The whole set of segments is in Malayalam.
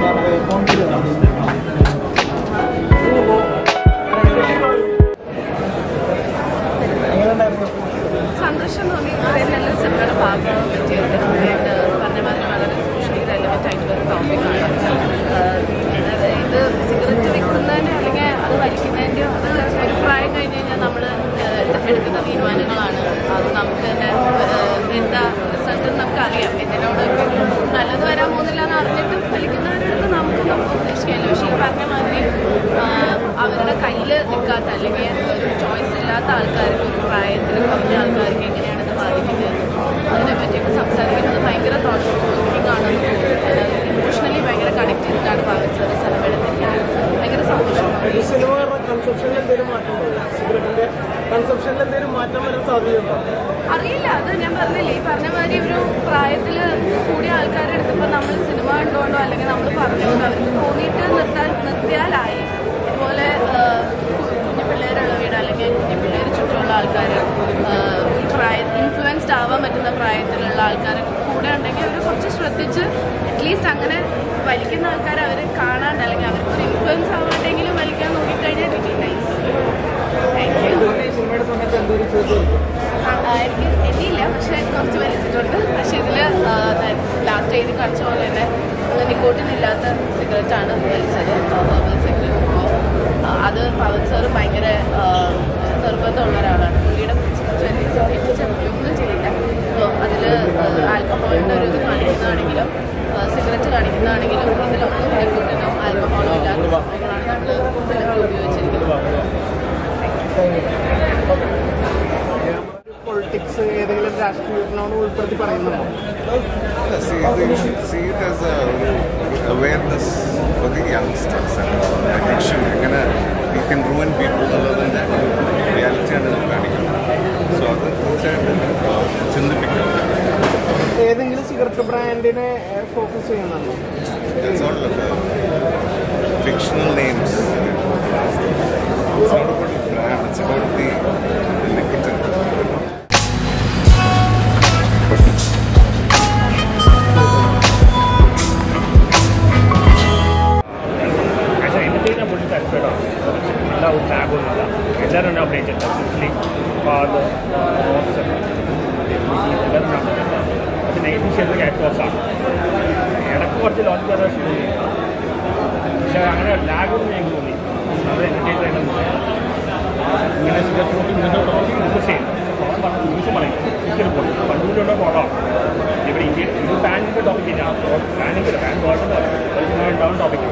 സന്തോഷം തോന്നി ഇത്രയും നല്ലൊരു സിനിമയുടെ ഭാഗമാകാൻ പറ്റിയത് ആൻഡ് പറഞ്ഞ മാതിരി വളരെ സോഷ്യലി റെലവെൻ്റ് ആയിട്ടുള്ള ഒരു ടോപ്പിക്കാണ് ഇത് സിഗരറ്റ് വിൽക്കുന്നതിൻ്റെ അല്ലെങ്കിൽ അത് വലിക്കുന്നതിൻ്റെയോ അത് ഒരു പ്രായം കഴിഞ്ഞ് കഴിഞ്ഞാൽ നമ്മൾ എടുക്കുന്ന തീരുമാനങ്ങളാണ് അത് നമുക്ക് തന്നെ ഏഹ്, എന്താ റിസൾട്ട് നമുക്ക് അറിയാം എന്തിനോട് നല്ലത് വരാൻ പോകുന്നില്ല എന്ന് അറിഞ്ഞിട്ടും വലിക്കുന്നവരടുത്ത് നമുക്കൊന്നും ഉദ്ദേശിക്കില്ല പക്ഷേ ഈ പറഞ്ഞ മാതിരി ആഹ്, അവരുടെ കയ്യിൽ നിൽക്കാത്ത അല്ലെങ്കിൽ ഒരു ചോയ്സ് ഇല്ലാത്ത ആൾക്കാർക്ക് ഒരു പ്രായത്തിൽ കുറഞ്ഞ ആൾക്കാർക്ക് എങ്ങനെയാണ് ഇത് ബാധിക്കുന്നത് അതിനെ പറ്റിയൊക്കെ സംസാരിക്കുന്നത് ഭയങ്കര തോട്ട് പ്രൊവോക്കിംഗ് ആണ് ഇമോഷണലി ഭയങ്കര കണക്ട് ചെയ്തിട്ടാണ് ഭാവിച്ചത് സ്ഥലമെടുത്തിരിക്കുന്നത് ഭയങ്കര സന്തോഷമാണ് ഈ സിനിമ കാരണം കൺസെപ്ഷനിൽ എന്തെങ്കിലും മാറ്റം ഉണ്ടോ സിഗരറ്റിന്റെ കൺസെപ്ഷനിൽ എന്തെങ്കിലും മാറ്റം വരാൻ സാധ്യതയുണ്ടോ അറിയില്ല അത് ഞാൻ പറഞ്ഞില്ലേ ഈ പറഞ്ഞ മാതിരി ഒരു പ്രായത്തിൽ കൂടിയ ആൾക്കാരുടെ അടുത്തിപ്പോൾ നമ്മൾ സിനിമ കണ്ടുകൊണ്ടോ അല്ലെങ്കിൽ നമ്മൾ പറഞ്ഞുകൊണ്ടോ അവർക്ക് തോന്നിയിട്ട് നിർത്താൻ നിർത്തിയാലായി ഇതുപോലെ ആ, കു- കുഞ്ഞു പിള്ളേരുള്ള വീട് അല്ലെങ്കിൽ കുഞ്ഞു പിള്ളേർ ചുറ്റുമുള്ള ആൾക്കാർ ഈ പ്രായ ഇൻഫ്ലുവൻസ്ഡ് ആവാൻ പറ്റുന്ന പ്രായത്തിലുള്ള ആൾക്കാർ കൂടെ ഉണ്ടെങ്കിൽ അവർ കുറച്ച് ശ്രദ്ധിച്ച് അറ്റ്ലീസ്റ്റ് അങ്ങനെ വലിക്കുന്ന ആൾക്കാർ അവർ കാണാണ്ട് അല്ലെങ്കിൽ അവർക്കൊരു ഇൻഫ്ലുവൻസ് ആവാണ്ടെങ്കിലും വലിക്കാൻ നോക്കിക്കഴിഞ്ഞാൽ ഇറ്റ് നൈസ് താങ്ക് യു ഈ സിനിമയുടെ സമയത്ത് എന്തൊരു ചെയ്തു ആ, എനിക്ക് എത്തിയില്ല പക്ഷെ കുറച്ച് വലിച്ചിട്ടുണ്ട് പക്ഷെ ഇതിൽ ലാസ്റ്റ് എഴുതി കാണിച്ച പോലെ തന്നെ നിക്കോട്ടിൻ ഇല്ലാത്ത സിഗരറ്റ് ആണ് വലിച്ചത് ഹെർബൽ സിഗരറ്റ് അത് പവൻ സാർ ഭയങ്കര ആ, നിർബന്ധമുള്ള ഒരാളാണ് പുള്ളിയുടെ ഒന്നും ചെയ്തില്ല അപ്പോൾ അതിൽ ആൽക്കഹോളിൻ്റെ ഒരു ഇത് കാണിക്കുന്നതാണെങ്കിലും സിഗരറ്റ് കാണിക്കുന്നതാണെങ്കിലും ഇതിലൊന്നും നിക്കോട്ടിനോ ആൽക്കഹോളോ ഇല്ലാത്ത സംഭവങ്ങളാണ് നമ്മൾ ഫിലിമിൽ ഉപയോഗിച്ചിരിക്കുന്നത് പൊളിറ്റിക്സ് ഏതെങ്കിലും രാഷ്ട്രീയത്തിനോട് ഉൾപ്പെടുത്തി പറയുന്നുണ്ടോ See, they should see it as a awareness for the youngsters and addiction. എങ്ങനെ you can ruin people എന്നുള്ളതിൻ്റെ റിയാലിറ്റിയാണ് ഇത് കാണിക്കുന്നത് സോ അത് തീർച്ചയായിട്ടും ചിന്തിപ്പിക്കണം ഏതെങ്കിലും സിഗരറ്റ് ബ്രാൻഡിനെ ഫോക്കസ് ചെയ്യുന്നുണ്ടോ That's all of the fictional names. It's not about the brand, it's about the, the nicotine. Actually entertain പുള്ളി സാറ്റിസ്ഫൈഡ് ആണ് നല്ല ഒരു ലാഗൊന്നുമില്ല എല്ലാവരും എന്നെ അപ്ഡേറ്റ് ചെയ്തു എസ്പെഷ്യലി ഫാദർ റോസൻ എല്ലാവരും അപ്ഡേറ്റ് അത് നെഗറ്റീവ് ചെയ്യുന്നത് ആക്ടേഴ്സാണ് ഇടയ്ക്ക് കുറച്ച് ലോഞ്ച് വെറേഷൻ തോന്നി പക്ഷേ അങ്ങനെ ലാഗൊന്നും എനിക്ക് തോന്നി അത് എന്റർടൈൻ ആയിട്ട് ഇങ്ങനെ ന്യൂസ് ചെയ്യും ന്യൂസ് പറയും ഒരിക്കലും പോകും പണ്ടുകൂടെ പോകാം ഇവിടെ ഇന്ത്യ ഇത് ബാനിൻ്റെ ടോപ്പിക് ഞാൻ ബാനിൻ്റെ ban government down topic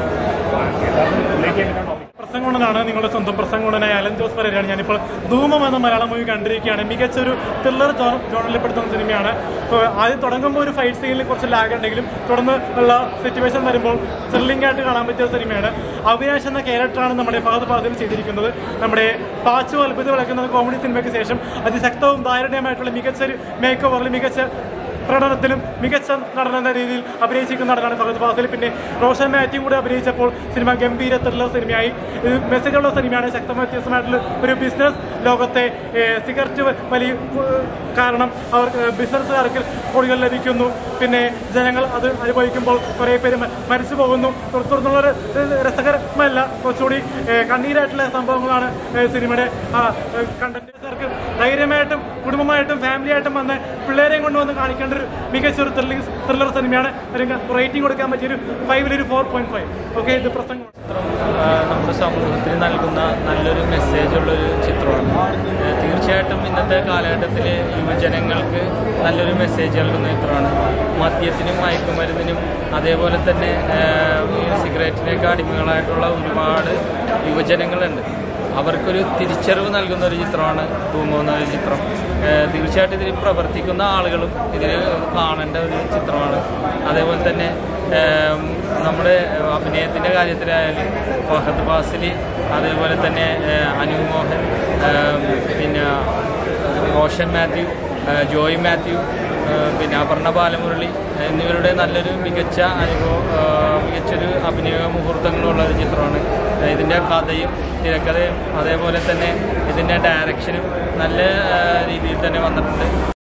relate ചെയ്യുന്ന ടോപ്പിക് പ്രസംഗുണനാണ് നിങ്ങളുടെ സ്വന്തം പ്രസംഗുണനായ അലൻ ജോസ് പരേരയാണ് ഞാനിപ്പോൾ ധൂമം എന്ന മലയാളം മൂവി കണ്ടിരിക്കുകയാണ് മികച്ച ഒരു ത്രില്ലർ ജോണറിൽപ്പെടുത്തുന്ന സിനിമയാണ് ഇപ്പോൾ ആദ്യം തുടങ്ങുമ്പോൾ ഒരു ഫൈറ്റ് സീനിൽ കുറച്ച് ലാഗ് ഉണ്ടെങ്കിലും തുടർന്ന് ഉള്ള സിറ്റുവേഷൻ വരുമ്പോൾ ത്രില്ലിംഗ് ആയിട്ട് കാണാൻ പറ്റിയ സിനിമയാണ് അവിനാശ് എന്ന ക്യാരക്ടറാണ് നമ്മുടെ ഫഹദ് ഫാസിൽ ചെയ്തിരിക്കുന്നത് നമ്മുടെ പാച്ചു അത്ഭുത വിളക്കുന്ന കോമഡി സിനിമയ്ക്ക് ശേഷം അതിശക്തവും ദാരുണ്യമായിട്ടുള്ള മികച്ച ഒരു മേക്ക് ഓവറിൽ മികച്ച പ്രകടനത്തിലും മികച്ച നടൻ എന്ന രീതിയിൽ അഭിനയിച്ചിരിക്കുന്ന നടനാണ് ഫഹദ് ഫാസിൽ പിന്നെ റോഷൻ മാത്യു കൂടെ അഭിനയിച്ചപ്പോൾ സിനിമ ഗംഭീര ത്രില്ലർ സിനിമയായി ഇത് മെസ്സേജുള്ള സിനിമയാണ് ശക്തമായ വ്യത്യസ്തമായിട്ടുള്ള ഒരു ബിസിനസ് ലോകത്തെ ഏഹ്, സിഗരറ്റ് വലി ഏഹ്, കാരണം അവർക്ക് ബിസിനസ്സുകാർക്ക് കോടികൾ ലഭിക്കുന്നു പിന്നെ ജനങ്ങൾ അത് അനുഭവിക്കുമ്പോൾ കുറേ പേര് മ- മരിച്ചു പോകുന്നു തുടർ- തുടർന്നുള്ള ഒരു, ഏഹ്, രസകരമല്ല കുറച്ചുകൂടി ഏഹ്, കണ്ണീരായിട്ടുള്ള സംഭവങ്ങളാണ് ഏഹ്, സിനിമയുടെ കണ്ടന്റുകാർക്ക് ധൈര്യമായിട്ടും കുടുംബമായിട്ടും ഫാമിലി ആയിട്ടും വന്ന് പിള്ളേരെയും കൊണ്ടുവന്ന് കാണിക്കേണ്ട ഒരു മികച്ച ഒരു ത്രില്ലിംഗ് ത്രില്ലർ സിനിമയാണ് ഒരു റേറ്റിംഗ് കൊടുക്കാൻ പറ്റിയൊരു ഫൈവിലൊരു ഫോർ പോയിന്റ് ഫൈവ് ഓക്കെ ഇത് പ്രസംഗം ആ, നമ്മുടെ സമൂഹത്തിന് നൽകുന്ന നല്ലൊരു മെസ്സേജുള്ളൊരു ചിത്രമാണ് ആ, തീർച്ചയായിട്ടും ഇന്നത്തെ കാലഘട്ടത്തിൽ യുവജനങ്ങൾക്ക് നല്ലൊരു മെസ്സേജ് നൽകുന്ന ചിത്രമാണ് മദ്യത്തിനും മയക്കുമരുന്നിനും അതേപോലെ തന്നെ ആ, ഈ സിഗരറ്റിനൊക്കെ അടിമകളായിട്ടുള്ള ഒരുപാട് യുവജനങ്ങളുണ്ട് അവർക്കൊരു തിരിച്ചറിവ് നൽകുന്ന ഒരു ചിത്രമാണ് തൂങ്ങോ എന്ന ഒരു ചിത്രം ഏഹ് തീർച്ചയായിട്ടും ഇതിൽ പ്രവർത്തിക്കുന്ന ആളുകളും ഇതിൽ കാണേണ്ട ഒരു ചിത്രമാണ് അതേപോലെ തന്നെ ഏം, നമ്മുടെ അഭിനയത്തിൻ്റെ കാര്യത്തിലായാലും ഫഹദ് ഫാസിലി അതേപോലെ തന്നെ ഏഹ്, അനു മോഹൻ ഏം, പിന്നെ റോഷൻ മാത്യു ഏഹ്, ജോയ് മാത്യു ഏഹ്, പിന്നെ അപർണ ബാലമുരളി എന്നിവരുടെ നല്ലൊരു മികച്ച അനുഭവം ഏഹ്, മികച്ചൊരു അഭിനയ മുഹൂർത്തങ്ങളുള്ള ഒരു ചിത്രമാണ് ഏഹ്, ഇതിൻ്റെ കഥയും തിരക്കഥയും അതേപോലെ തന്നെ ഇതിൻ്റെ ഡയറക്ഷനും നല്ല ഏഹ്, രീതിയിൽ തന്നെ വന്നിട്ടുണ്ട്